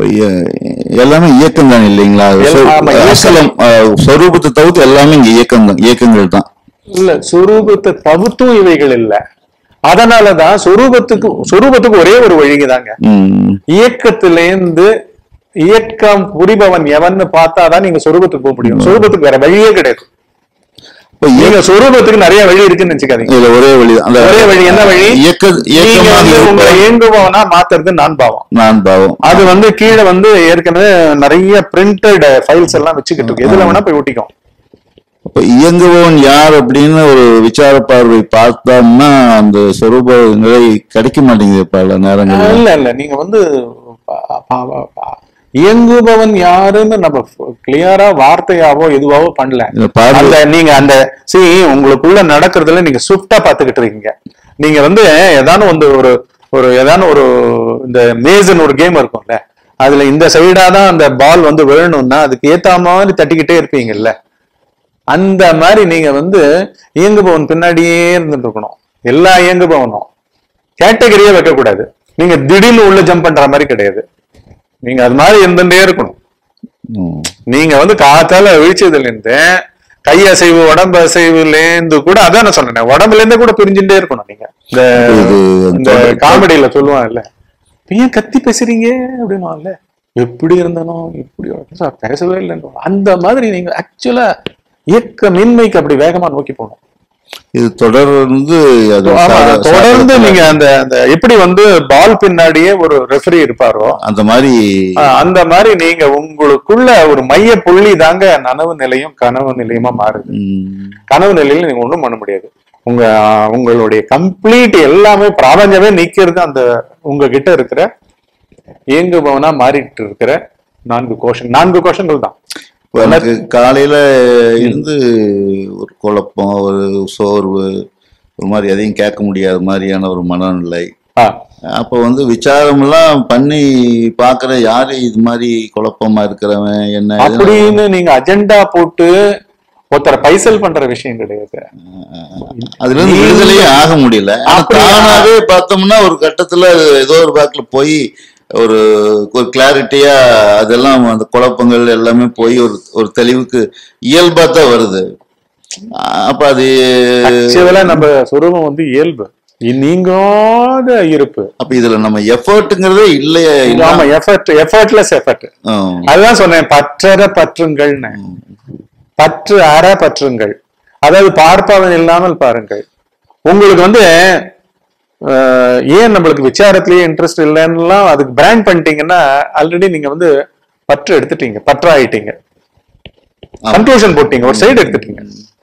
எ- எல்லாமே இயக்கம் தான் இல்லைங்களா அது சொ- ஆமா, இயக்கம். அசலம் அஹ், சொரூபத்தை தவிர்த்து எல்லாமே இங்க இயக்கம் தான் இயக்கங்கள் தான் இல்ல சுரூபத்தை தவிர்த்தும் இவைகள் இல்ல அதனாலதான் சொரூபத்துக்கு சொரூபத்துக்கு ஒரே ஒரு வழிதாங்க ம். இயக்கத்திலேந்து இயக்கம் புரிபவன் எவன்னு பார்த்தாதான் நீங்க சொரூபத்துக்கு போக முடியும் சொரூபத்துக்கு வேற வழியே கிடையாது இப்ப இய- நீங்க சொரூபத்துக்கு நிறைய வழி இருக்குன்னு நினைச்சுக்காதீங்க இதுல ஒரே வழி தான். அந்த ஒரே வழி என்ன வழி இயக்க நீங்க இயக்கமாக வந்து உங்களை இருப்ப இயங்குபவனா மாத்துறது நான் பாவம் நான் பாவம் அது வந்து கீழே வந்து ஏற்கனவே நிறைய பிரிண்டட் ஃபைல்ஸ் எல்லாம் வச்சுக்கிட்டு இருக்கு எதுல வேணா போய் ஒட்டிக்கும் இப்ப இயங்குபவன் யார் அப்படின்னு ஒரு விசார பார்வை பார்த்தோம்னா அந்த சொரூப நிலை கிடைக்க மாட்டேங்குது பல நேரங்கள்ல இல்ல இல்ல நீங்க வந்து ப- ப- ப- இயங்குபவன் யாருன்னு நம்ம கிளியரா வார்த்தையாவோ எதுவாவோ பண்ணல இந்த பார்வை அந்த நீங்க அந்த சி உங்களுக்குள்ள நடக்கிறதுல நீங்க ஸ்விஃப்டா பாத்துக்கிட்டு இருக்கீங்க நீங்க வந்து ஏதானும் வந்து ஒரு ஒரு ஏதானும் ஒரு இந்த மேசன் ஒரு கேம் இருக்கும்ல அதுல இந்த சைடா தான் அந்த பால் வந்து விழணும்னா அதுக்கு ஏத்த மாதிரி தட்டிக்கிட்டே இருப்பீங்கல்ல அந்த மாதிரி நீங்க வந்து இயங்குபவன் பின்னாடியே இருந்துட்டு இருக்கணும் எல்லா இயங்குபவனும் கேட்டகரியே வைக்க கூடாது நீங்க திடீர்னு உள்ள ஜம்ப் பண்ற மாதிரி கிடையாது நீங்க அது மாதிரி இருந்துட்டே இருக்கணும் ம். நீங்க வந்து காத்தால விழிச்சதுல இருந்து கை அசைவு உடம்பு அசைவுல இருந்து கூட அதான் நான் சொன்னேன் உடம்புல இருந்து கூட பிரிஞ்சுட்டே இருக்கணும் நீங்க இந்த இது இந்த காமெடியில சொல்லுவான்ல ஏன் கத்தி பேசுறீங்க அப்படின்னுவான்ல எப்படி இருந்தனோ இப்படி சார் பேசவே இல்லைன்னு அந்த மாதிரி நீங்க ஆக்சுவலா இயக்க மின்மைக்கு அப்படி வேகமா நோக்கி போகணும் இது தொடர்ந்து அது ஆமா, சாத- தொடர்ந்து சாதகத்துல நீங்க அந்த அந்த எப்படி வந்து பால் பின்னாடியே ஒரு ரெஃபரி இருப்பாரோ அந்த மாதிரி ஆஹ் அந்த மாதிரி நீங்க உங்களுக்குள்ள ஒரு மைய புள்ளி தாங்க நனவு நிலையும் கனவு நிலையுமா மாறுது ம், கனவு நிலையில நீங்க ஒண்ணும் பண்ண முடியாது உங்க ஆஹ், உங்களுடைய கம்ப்ளீட் எல்லாமே பிராபஞ்சமே நீக்கிறது அந்த உங்ககிட்ட இருக்கிற இயங்குபவனா மாறிட்டு இருக்கிற நான்கு கோஷம் நான்கு கோஷங்கள் தான் இப்ப எனக்கு காலையில இருந்து ஒரு குழப்பம் ஒரு சோர்வு ஒரு மாதிரி எதையும் கேட்க முடியாத மாதிரியான ஒரு மனநிலை ஆஹ், அப்போ வந்து விசாரம் எல்லாம் பண்ணி பாக்குற யாரு இது மாதிரி குழப்பமா இருக்கிறவன் என்ன ஏதுன்னு அப்படின்னு நீங்க அஜெண்டா போட்டு ஒருத்தரை பைசல் பண்ற விஷயம் கிடையாது அதுல இருந்து விடுதலையே ஆக முடியல ஆனா அப்படியா? தானாவே பார்த்தோம்னா ஒரு கட்டத்துல ஏதோ ஒரு பேக்ல போய் ஒரு ஒரு கிளாரிட்டியா அதெல்லாம் அந்த குழப்பங்கள் எல்லாமே போய் ஒரு ஒரு தெளிவுக்கு இயல்பா தான் வருது அப்ப அது ஆக்சுவலா நம்ம சுரூபம் வந்து இயல்பு நீங்காத இருப்பு அப்ப இதுல நம்ம எஃபர்ட்டுங்கிறதே இல்லையே இல்ல ஆமா எஃபர்ட் எஃபர்ட்லெஸ் எஃபர்ட் அதுதான் சொன்னேன் பற்றற பற்றுங்கள்னு பற்று அற பற்றுங்கள் அதாவது பார்ப்பவன் இல்லாமல் பாருங்கள் உங்களுக்கு வந்து அஹ், ஏன் நம்மளுக்கு விசாரத்திலேயே இன்ட்ரெஸ்ட் இல்லைன்னுலாம் அதுக்கு பிராண்ட் பண்ணிட்டீங்கன்னா ஆல்ரெடி நீங்க வந்து பற்று எடுத்துட்டீங்க பற்றாயிட்டீங்க கன்க்ளூஷன் போட்டீங்க ஒரு சைடு எடுத்துட்டீங்க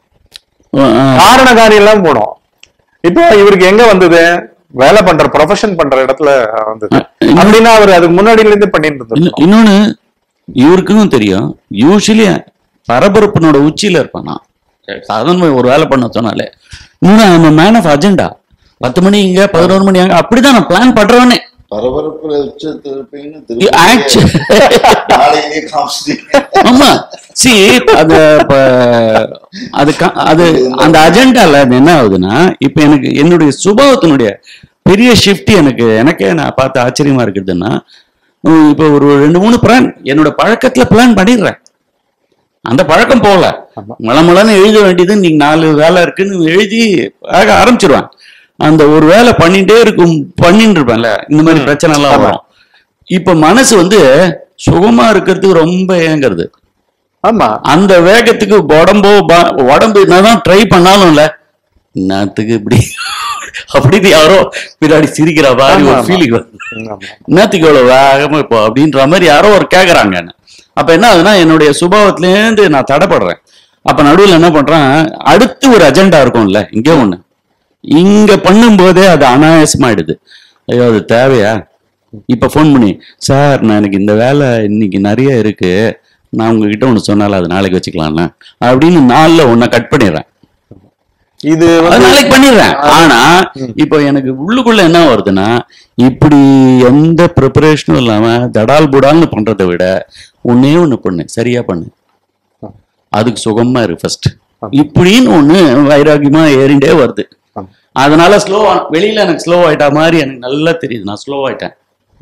காரண காரியம் எல்லாம் போனோம் இப்போ இவருக்கு எங்க வந்தது வேலை பண்ற ப்ரொஃபஷன் பண்ற இடத்துல வந்தது அப்படின்னா அவர் அதுக்கு முன்னாடில இருந்து பண்ணிட்டு இருந்தது இன்னொ- இன்னொன்னு இவருக்கும் தெரியும் யூஸ்வலி பரபரப்பினோட உச்சியில இருப்பான் நான் சாதாரண ஒரு வேலை பண்ண சொன்னாலே இன்னும் நம்ம மேன் ஆஃப் அஜெண்டா பத்து மணி இங்க பதினோரு மணி அங்க அப்படிதான் நான் பிளான் பண்றவனே பரபரப்புல உச்சத்துல இருப்பீங்கன்னு You actu- திருப்பி நாளைக்கே காமிச்சிட்டீங்க ஆமா சி அது இப்ப அது க- அது அந்த அஜெண்டால அது என்ன ஆகுதுன்னா இப்ப எனக்கு என்னுடைய சுபாவத்தினுடைய பெரிய ஷிஃப்ட் எனக்கு எனக்கே நான் பார்த்து ஆச்சரியமா இருக்குதுன்னா உம், இப்ப ஒரு ரெண்டு மூணு பிளான் என்னோட பழக்கத்துல பிளான் பண்ணிடுறேன் அந்த பழக்கம் போகல மளமளன்னு எழுத வேண்டியது நீங்க நாலு வேலை இருக்குன்னு எழுதி ஆக ஆரம்பிச்சிருவேன் அந்த ஒரு வேலை பண்ணிட்டே இருக்கும் பண்ணிட்டு இருப்பேன்ல இந்த மாதிரி பிரச்சனை எல்லாம் வரும் இப்ப மனசு வந்து சுகமா இருக்கிறதுக்கு ரொம்ப ஏங்குறது ஆமா அந்த வேகத்துக்கு உடம்போ ப- உடம்பு என்னதான் ட்ரை பண்ணாலும்ல என்னத்துக்கு இப்படி அப்படின்னு யாரோ பின்னாடி சிரிக்கிற மாதிரி ஆமா, ஒரு ஆமா. ஃபீலிங் வருது ஆமா. என்னத்துக்கு இவ்வளவு வேகமா இப்போ அப்படின்ற மாதிரி யாரோ ஒரு கேக்குறாங்க என்ன அப்ப என்ன ஆகுதுன்னா என்னுடைய சுபாவத்திலேருந்து நான் தடைப்படுறேன் அப்ப நடுவுல என்ன பண்றேன் அடுத்து ஒரு அஜெண்டா இருக்கும்ல இங்கே ஒண்ணு இங்க பண்ணும்போதே அது அனாயாசமாயிடுது ஐயோ அது தேவையா இப்ப ஃபோன் பண்ணி சார் நான் எனக்கு இந்த வேலை இன்னைக்கு நிறைய இருக்கு நான் உங்ககிட்ட ஒண்ணு சொன்னால அது நாளைக்கு வச்சுக்கலாம்ல அப்படின்னு நாள்ல ஒன்ன கட் பண்ணிடுறேன் இது அது வந்து நாளைக்கு பண்ணிடுறேன் ஆனா இப்போ எனக்கு உள்ளுக்குள்ள என்ன வருதுன்னா இப்படி எந்த ப்ரிப்பரேஷனும் இல்லாம தடால் புடால்னு பண்றதை விட ஒன்னே ஒண்ணு பண்ணு சரியா பண்ணு அதுக்கு சுகமா இருக்கு ஃபர்ஸ்ட் இப்படின்னு ஒண்ணு வைராகியமா ஏறிண்டே வருது அதனால ஸ்லோ வெளியில எனக்கு ஸ்லோ ஆயிட்டா மாதிரி எனக்கு நல்லா தெரியுது நான் ஸ்லோ ஆயிட்டேன்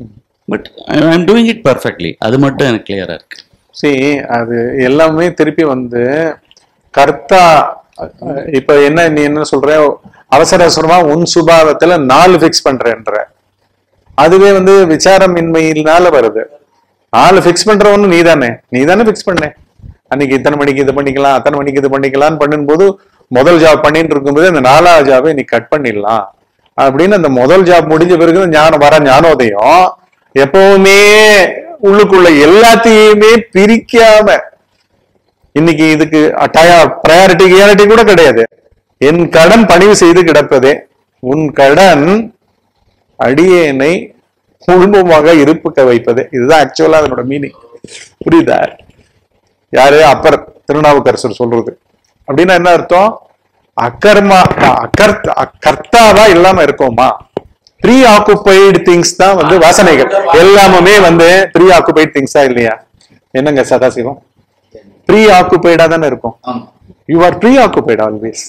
but I am doing it perfectly அது மட்டும் எனக்கு கிளியரா இருக்கு see அது எல்லாமே திருப்பி வந்து கர்த்தா அஹ், இப்ப என்ன நீ என்ன சொல்ற அவசர அவசரமா உன் சுபாவத்துல நாலு ஃபிக்ஸ் பண்றேன்ற அதுவே வந்து விசாரமின்மையினால வருது நாலு ஃபிக்ஸ் பண்றவனு நீ தானே நீ தானே ஃபிக்ஸ் பண்ண அன்னைக்கு இத்தனை மணிக்கு இது பண்ணிக்கலாம் அத்தனை மணிக்கு இது பண்ணிக்கலாம்னு பண்ணும்போது முதல் ஜாப் பண்ணிட்டு இருக்கும்போது அந்த நாலாவது ஜாபை நீ கட் பண்ணிடலாம் அப்படின்னு அந்த முதல் ஜாப் முடிஞ்ச பிறகு ஞானம் வர ஞானோதயம் எப்பவுமே உள்ளுக்குள்ள எல்லாத்தையுமே பிரிக்காம இன்னைக்கு இதுக்கு ப்ரையாரிட்டி கியாரிட்டி கூட கிடையாது என் கடன் பணிவு செய்து கிடப்பதே உன் கடன் அடியேனை குழுமமாக இருப்புக்க வைப்பது இதுதான் ஆக்சுவலா அதனோட மீனிங் புரியுதா யாரு அப்பர் திருநாவுக்கரசர் சொல்றது அப்படின்னா என்ன அர்த்தம் அக்கர்மா அக்கர்த்த அக்கர்த்தாவா இல்லாம இருக்கோமா ப்ரீ ஆக்குபைடு திங்ஸ் தான் வந்து வாசனைகள் எல்லாமே வந்து ப்ரீ ஆக்குபைடு திங்ஸா இல்லையா என்னங்க சதாசிவம் ப்ரீ ஆக்குபைடா தானே இருக்கும் you are preoccupied always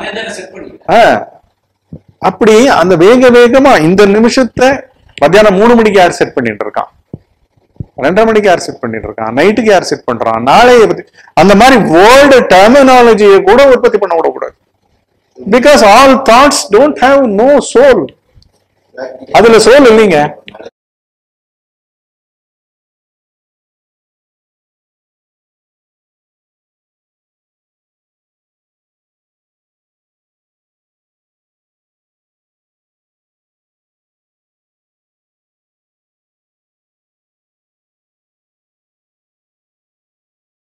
அப்படி அந்த வேக வேகமா இந்த நிமிஷத்தை மத்தியானம் மூணு மணிக்கு யார் செட் பண்ணிட்டு இருக்கான் ரெண்டரை மணிக்கு யார் செட் பண்ணிட்டு இருக்கான் நைட்டுக்கு யார் செட் பண்றான் நாளைய பத்தி அந்த மாதிரி வேர்ல்டு டெர்மினாலஜியை கூட உற்பத்தி பண்ண விடக்கூடாது because all thoughts don't have no soul அதுல சோல் இல்லைங்க